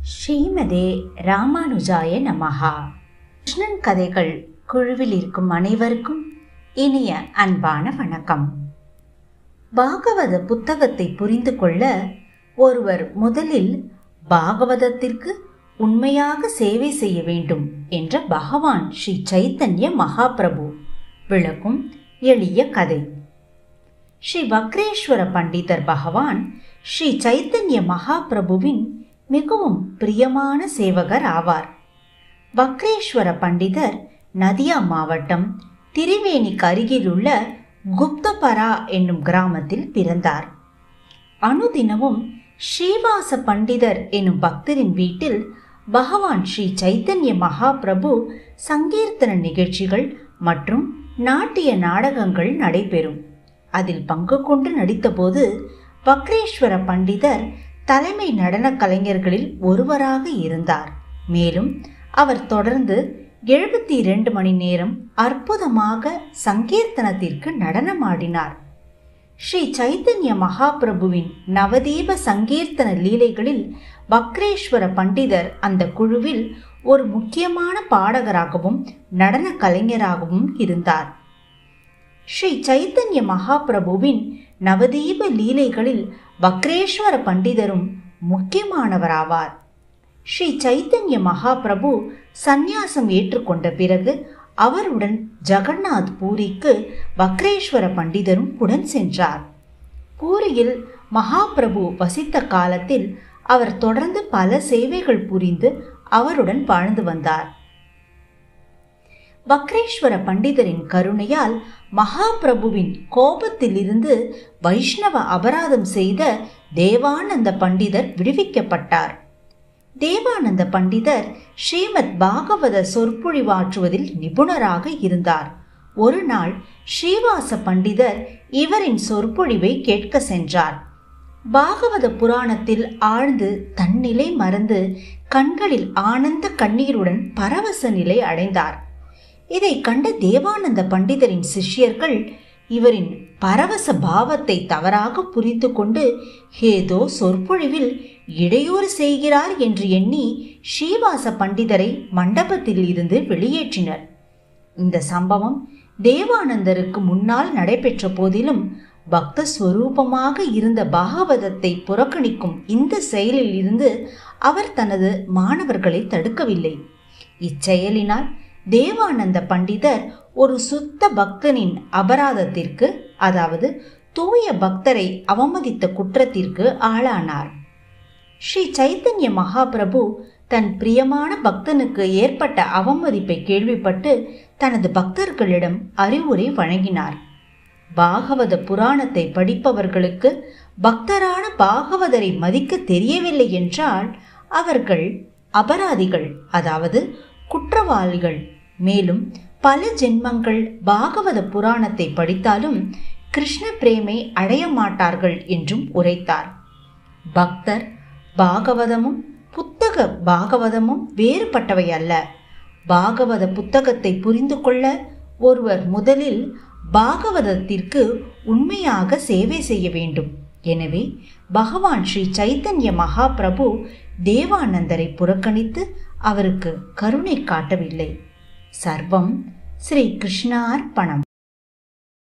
ஸ்ரீமதே ராமானுஜாய நமஹா கிருஷ்ணன் கதைகள் குழுவில் இருக்கும் அனைவருக்கும் இனிய அன்பான வணக்கம் பாகவத புத்தகத்தை புரிந்து கொள்ள ஒருவர் முதலில் பாகவதத்திற்கு உண்மையாக சேவை செய்ய வேண்டும் என்ற பகவான் ஸ்ரீ சைத்தன்ய மகாபிரபு விளக்கும் எளிய கதை ஸ்ரீ வக்ரேஸ்வர பண்டிதர் பகவான் ஸ்ரீ சைத்தன்ய மகாபிரபுவின் மிகவும் பிரியமான சேவகர் ஆவார் வக்ரேஸ்வர பண்டிதர் நதியா மாவட்டம் திரிவேணிக்கு அருகிலுள்ள குப்தபரா என்னும் கிராமத்தில் பிறந்தார் அனுதினமும் ஸ்ரீவாச பண்டிதர் எனும் பக்தரின் வீட்டில் பகவான் ஸ்ரீ சைத்தன்ய மகாபிரபு சங்கீர்த்தன நிகழ்ச்சிகள் மற்றும் நாட்டிய நாடகங்கள் நடைபெறும் அதில் பங்கு கொண்டு நடித்தபோது வக்ரேஸ்வர பண்டிதர் தலைமை நடன கலைஞர்களில் ஒருவராக இருந்தார் மேலும் அவர் தொடர்ந்து எழுபத்தி இரண்டு மணி நேரம் அற்புதமாக சங்கீர்த்தனத்திற்கு நடனமாடினார் ஸ்ரீ சைத்தன்ய மகாபிரபுவின் நவதீப சங்கீர்த்தன லீலைகளில் வக்ரேஸ்வர பண்டிதர் அந்த குழுவில் ஒரு முக்கியமான பாடகராகவும் நடன கலைஞராகவும் இருந்தார் ஸ்ரீ சைத்தன்ய மகாபிரபுவின் நவதீப லீலைகளில் வக்ரேஸ்வர பண்டிதரும் முக்கியமானவராவார் ஸ்ரீ சைத்தன்ய மகாபிரபு சந்நியாசம் ஏற்றுக்கொண்ட பிறகு அவருடன் ஜெகநாத் பூரிக்கு வக்ரேஸ்வர பண்டிதரும் உடன் சென்றார் பூரியில் மகாபிரபு வசித்த காலத்தில் அவர் தொடர்ந்து பல சேவைகள் புரிந்து அவருடன் வாழ்ந்து வந்தார் வக்ரேஸ்வர பண்டிதரின் கருணையால் மகாபிரபுவின் கோபத்திலிருந்து வைஷ்ணவ அபராதம் செய்த தேவானந்த பண்டிதர் விடுவிக்கப்பட்டார் தேவானந்த பண்டிதர் ஸ்ரீமத் பாகவத சொற்பொழிவாற்றுவதில் நிபுணராக இருந்தார் ஒரு நாள் ஸ்ரீவாச பண்டிதர் இவரின் சொற்பொழிவை கேட்க சென்றார் பாகவத புராணத்தில் ஆழ்ந்து தன்னிலை மறந்து கண்களில் ஆனந்த கண்ணீருடன் பரவச நிலை அடைந்தார் இதை கண்ட தேவானந்த பண்டிதரின் சிஷ்யர்கள் இவரின் பரவச பாவத்தை தவறாக புரிந்து கொண்டு ஏதோ சொற்பொழிவில் இடையூறு செய்கிறார் என்று எண்ணி ஸ்ரீவாச பண்டிதரை மண்டபத்தில் இருந்து வெளியேற்றினர் இந்த சம்பவம் தேவானந்தருக்கு முன்னால் நடைபெற்ற போதிலும் பக்த ஸ்வரூபமாக இருந்த பாகவதத்தை புறக்கணிக்கும் இந்த செயலில் இருந்து அவர் தனது மாணவர்களை தடுக்கவில்லை இச்செயலினால் தேவானந்த பண்டிதர் ஒரு சுத்த பக்தனின் அபராதத்திற்கு அதாவது தூய பக்தரை அவமதித்த குற்றத்திற்கு ஆளானார் ஸ்ரீ சைத்தன்ய மகாபிரபு தன் பிரியமான பக்தனுக்கு ஏற்பட்ட அவமதிப்பை கேள்விப்பட்டு தனது பக்தர்களிடம் அறிவுரை வழங்கினார் பாகவத புராணத்தை படிப்பவர்களுக்கு பக்தரான பாகவதரை மதிக்க தெரியவில்லை என்றால் அவர்கள் அபராதிகள் அதாவது குற்றவாளிகள் மேலும் பல ஜென்மங்கள் பாகவத புராணத்தை படித்தாலும் கிருஷ்ண பிரேமை அடைய மாட்டார்கள் என்றும் உரைத்தார் பக்தர் பாகவதமும் புத்தக பாகவதமும் வேறுபட்டவை அல்ல பாகவத புத்தகத்தை புரிந்து கொள்ள ஒருவர் முதலில் பாகவதத்திற்கு உண்மையாக சேவை செய்ய வேண்டும் எனவே பகவான் ஸ்ரீ சைத்தன்ய மகாபிரபு தேவானந்தரை புறக்கணித்து அவருக்கு கருணை காட்டவில்லை சர்வம் ஸ்ரீ கிருஷ்ணார்ப்பணம்